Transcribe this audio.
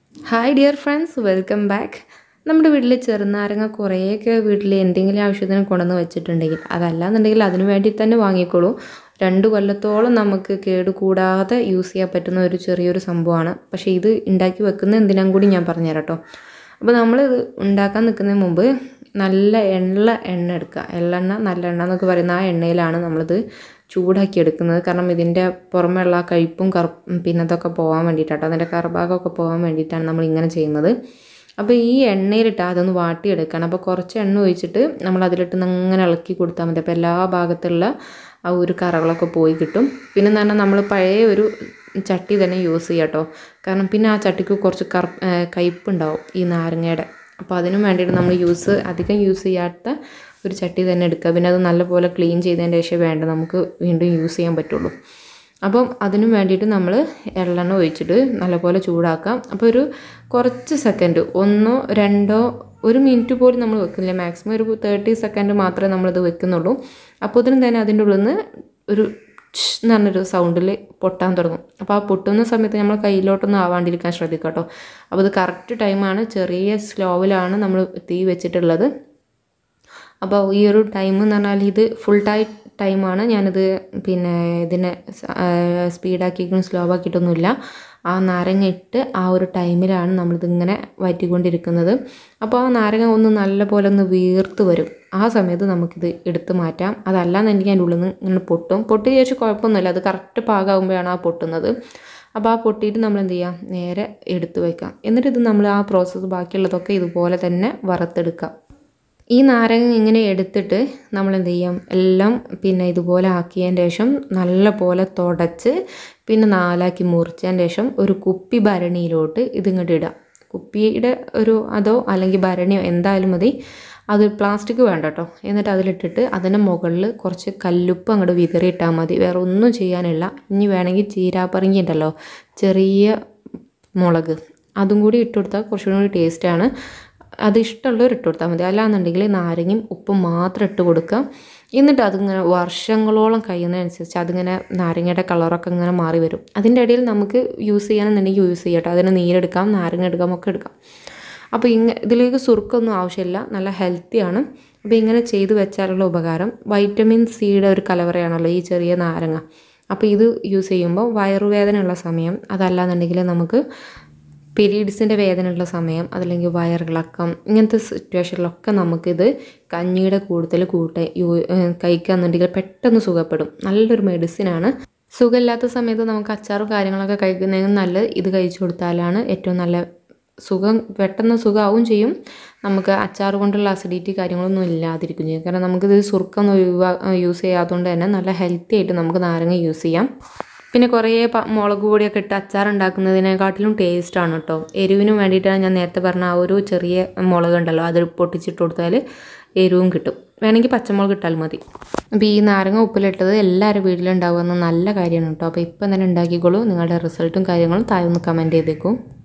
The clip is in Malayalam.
hi dear friends welcome back നമ്മുടെ വീട്ടിൽ ചെറുനാരങ്ങ കുറേയൊക്കെ വീട്ടിൽ എന്തെങ്കിലും ആവശ്യത്തിന് കൊണ്ടുവന്ന് വെച്ചിട്ടുണ്ടെങ്കിൽ അതല്ലാന്നുണ്ടെങ്കിൽ അതിന് വേണ്ടി തന്നെ വാങ്ങിക്കോളൂ രണ്ട് കൊല്ലത്തോളം നമുക്ക് കേട് കൂടാതെ യൂസ് ചെയ്യാൻ പറ്റുന്ന ഒരു ചെറിയൊരു സംഭവമാണ് പക്ഷേ ഇത് ഉണ്ടാക്കി വെക്കുന്ന എന്തിനാം കൂടി ഞാൻ പറഞ്ഞുതരാം കേട്ടോ അപ്പോൾ നമ്മൾ ഇത് ഉണ്ടാക്കാൻ നിൽക്കുന്നതിന് മുമ്പ് നല്ല എണ്ണ എണ്ണ എടുക്കുക എള്ളെണ്ണ നല്ല എണ്ണ എന്നൊക്കെ പറയുന്ന ആ എണ്ണയിലാണ് നമ്മളിത് ചൂടാക്കി എടുക്കുന്നത് കാരണം ഇതിൻ്റെ പുറമെയുള്ള ആ കയ്പും കറുപ്പും പിന്നെ അതൊക്കെ പോകാൻ വേണ്ടിയിട്ടാട്ടോ അതിൻ്റെ കറുഭാഗമൊക്കെ പോകാൻ വേണ്ടിയിട്ടാണ് നമ്മൾ ഇങ്ങനെ ചെയ്യുന്നത് അപ്പോൾ ഈ എണ്ണയിലിട്ട് അതൊന്ന് വാട്ടിയെടുക്കണം അപ്പോൾ കുറച്ച് എണ്ണ ഒഴിച്ചിട്ട് നമ്മൾ അതിലിട്ട് അങ്ങനെ ഇളക്കി കൊടുത്താൽ മതി അപ്പോൾ എല്ലാ ഭാഗത്തുള്ള ആ ഒരു കറകളൊക്കെ പോയി കിട്ടും പിന്നെ എന്ന് പറഞ്ഞാൽ നമ്മൾ പഴയ ഒരു ചട്ടി തന്നെ യൂസ് ചെയ്യാം കേട്ടോ കാരണം പിന്നെ ആ ചട്ടിക്ക് കുറച്ച് കറ കയ്പുണ്ടാവും ഈ നാരങ്ങയുടെ അപ്പോൾ അതിനും വേണ്ടിയിട്ട് നമ്മൾ യൂസ് അധികം യൂസ് ചെയ്യാത്ത ഒരു ചട്ടി തന്നെ എടുക്കുക പിന്നെ അത് നല്ലപോലെ ക്ലീൻ ചെയ്തതിന് ശേഷം വേണ്ട നമുക്ക് വീണ്ടും യൂസ് ചെയ്യാൻ പറ്റുള്ളൂ അപ്പം അതിനും വേണ്ടിയിട്ട് നമ്മൾ എള്ളെണ്ണ ഒഴിച്ചിട്ട് നല്ലപോലെ ചൂടാക്കാം അപ്പോൾ ഒരു കുറച്ച് സെക്കൻഡ് ഒന്നോ രണ്ടോ ഒരു മിനിറ്റ് പോലും നമ്മൾ വെക്കുന്നില്ല മാക്സിമം ഒരു തേർട്ടി സെക്കൻഡ് മാത്രമേ നമ്മളിത് വെക്കുന്നുള്ളൂ അപ്പോൾ ഇതിനും തന്നെ അതിൻ്റെ ഉള്ളിൽ നിന്ന് ഒരു ഷ് എന്ന് പറഞ്ഞൊരു സൗണ്ടിൽ പൊട്ടാൻ തുടങ്ങും അപ്പോൾ ആ പൊട്ടുന്ന സമയത്ത് നമ്മൾ കയ്യിലോട്ടൊന്നും ആവാണ്ടിരിക്കാൻ ശ്രദ്ധിക്കുക കേട്ടോ അപ്പോൾ ഇത് കറക്റ്റ് ടൈമാണ് ചെറിയ സ്ലോവിലാണ് നമ്മൾ തീ വെച്ചിട്ടുള്ളത് അപ്പോൾ ഈ ഒരു ടൈം എന്ന് പറഞ്ഞാൽ ഇത് ഫുൾ ടൈ ടൈമാണ് ഞാനിത് പിന്നെ ഇതിനെ സ്പീഡാക്കിയിട്ടും സ്ലോ ആക്കിയിട്ടൊന്നുമില്ല ആ നാരങ്ങ ഇട്ട് ആ ഒരു ടൈമിലാണ് നമ്മളിതിങ്ങനെ വയറ്റിക്കൊണ്ടിരിക്കുന്നത് അപ്പോൾ ആ നാരങ്ങ ഒന്ന് നല്ല പോലെ ഒന്ന് വീർത്ത് വരും ആ സമയത്ത് നമുക്കിത് എടുത്ത് മാറ്റാം അതല്ലാന്നുണ്ടെങ്കിൽ അതിൻ്റെ ഉള്ളിൽ നിന്ന് ഇങ്ങനെ പൊട്ടും പൊട്ടി ചോദിച്ചാൽ കുഴപ്പമൊന്നുമില്ല അത് കറക്റ്റ് പാകമാകുമ്പോഴാണ് ആ പൊട്ടുന്നത് അപ്പോൾ ആ പൊട്ടിയിട്ട് നമ്മൾ എന്ത് ചെയ്യാം നേരെ എടുത്ത് വയ്ക്കാം എന്നിട്ട് ഇത് നമ്മൾ ആ പ്രോസസ്സ് ബാക്കിയുള്ളതൊക്കെ ഇതുപോലെ തന്നെ വറുത്തെടുക്കാം ഈ നാരങ്ങ ഇങ്ങനെ എടുത്തിട്ട് നമ്മൾ എന്ത് ചെയ്യാം എല്ലാം പിന്നെ ഇതുപോലെ ആക്കിയതിന് ശേഷം നല്ല പോലെ തുടച്ച് പിന്നെ നാലാക്കി മുറിച്ചതിന് ശേഷം ഒരു കുപ്പി ഭരണിയിലോട്ട് ഇതിങ്ങോട്ട് ഇടാം കുപ്പിയുടെ ഒരു അതോ അല്ലെങ്കിൽ ഭരണിയോ എന്തായാലും മതി അത് പ്ലാസ്റ്റിക് വേണ്ട കേട്ടോ എന്നിട്ട് അതിലിട്ടിട്ട് അതിൻ്റെ മുകളിൽ കുറച്ച് കല്ലുപ്പ് അങ്ങോട്ട് വിതറിയിട്ടാൽ മതി വേറെ ഒന്നും ചെയ്യാനില്ല ഇനി വേണമെങ്കിൽ ചീരാപ്പറങ്ങി ഉണ്ടല്ലോ ചെറിയ മുളക് അതും കൂടി ഇട്ട് കൊടുത്താൽ കുറച്ചും കൂടി ടേസ്റ്റാണ് അത് ഇഷ്ടമുള്ളവർ ഇട്ട് കൊടുത്താൽ മതി അല്ലാന്നുണ്ടെങ്കിൽ നാരങ്ങയും ഉപ്പും മാത്രം ഇട്ട് കൊടുക്കുക എന്നിട്ട് അതിങ്ങനെ വർഷങ്ങളോളം കഴിയുന്നതനുസരിച്ച് അതിങ്ങനെ നാരങ്ങയുടെ കളറൊക്കെ ഇങ്ങനെ മാറി വരും അതിൻ്റെ ഇടയിൽ നമുക്ക് യൂസ് ചെയ്യാനെന്നുണ്ടെങ്കിൽ യൂസ് ചെയ്യാം കേട്ടോ അതിന് നീരെടുക്കാം നാരങ്ങ എടുക്കാം ഒക്കെ എടുക്കാം അപ്പോൾ ഇങ്ങ ഇതിലേക്ക് സുറുക്കൊന്നും ആവശ്യമില്ല നല്ല ഹെൽത്തിയാണ് അപ്പോൾ ഇങ്ങനെ ചെയ്ത് വെച്ചാലുള്ള ഉപകാരം വൈറ്റമിൻ സിയുടെ ഒരു കലവറയാണല്ലോ ഈ ചെറിയ നാരങ്ങ അപ്പോൾ ഇത് യൂസ് ചെയ്യുമ്പോൾ വയറുവേദനയുള്ള സമയം അതല്ലാന്നുണ്ടെങ്കിൽ നമുക്ക് പീരീഡ്സിൻ്റെ വേദനയുള്ള സമയം അതല്ലെങ്കിൽ വയറിളക്കം ഇങ്ങനത്തെ സിറ്റുവേഷനിലൊക്കെ നമുക്കിത് കഞ്ഞിയുടെ കൂടുതൽ കൂട്ട യൂ കഴിക്കുകയെന്നുണ്ടെങ്കിൽ പെട്ടെന്ന് സുഖപ്പെടും നല്ലൊരു മെഡിസിനാണ് സുഖമില്ലാത്ത സമയത്ത് നമുക്ക് അച്ചാറും കാര്യങ്ങളൊക്കെ കഴിക്കുന്നതിന് നല്ലത് ഇത് കഴിച്ചു കൊടുത്താലാണ് ഏറ്റവും നല്ല സുഖം പെട്ടെന്ന് സുഖമാവും ചെയ്യും നമുക്ക് അച്ചാർ കൊണ്ടുള്ള അസിഡിറ്റി കാര്യങ്ങളൊന്നും ഇല്ലാതിരിക്കും ചെയ്യും കാരണം നമുക്കിത് സുറുക്കൊന്നും ഒഴിവാ യൂസ് ചെയ്യാത്തതുകൊണ്ട് തന്നെ നല്ല ഹെൽത്തി ആയിട്ട് നമുക്ക് നാരങ്ങ യൂസ് ചെയ്യാം പിന്നെ കുറേ മുളക് പൊടിയൊക്കെ ഇട്ട് അച്ചാർ ഉണ്ടാക്കുന്നതിനെക്കാട്ടിലും ടേസ്റ്റാണ് കേട്ടോ എരിവിന് വേണ്ടിയിട്ടാണ് ഞാൻ നേരത്തെ പറഞ്ഞ ആ ഒരു ചെറിയ മുളക് ഉണ്ടല്ലോ അത് പൊട്ടിച്ചിട്ട് കൊടുത്താൽ എരിവും കിട്ടും വേണമെങ്കിൽ പച്ചമുളക് ഇട്ടാൽ മതി അപ്പോൾ ഈ നാരങ്ങ ഉപ്പിലിട്ടത് എല്ലാവരും വീട്ടിലുണ്ടാകുമെന്ന് നല്ല കാര്യമാണ് കേട്ടോ അപ്പോൾ ഇപ്പം തന്നെ ഉണ്ടാക്കിക്കോളൂ നിങ്ങളുടെ റിസൾട്ടും കാര്യങ്ങളും താഴെ ഒന്ന് കമൻറ്റ് ചെയ്തേക്കും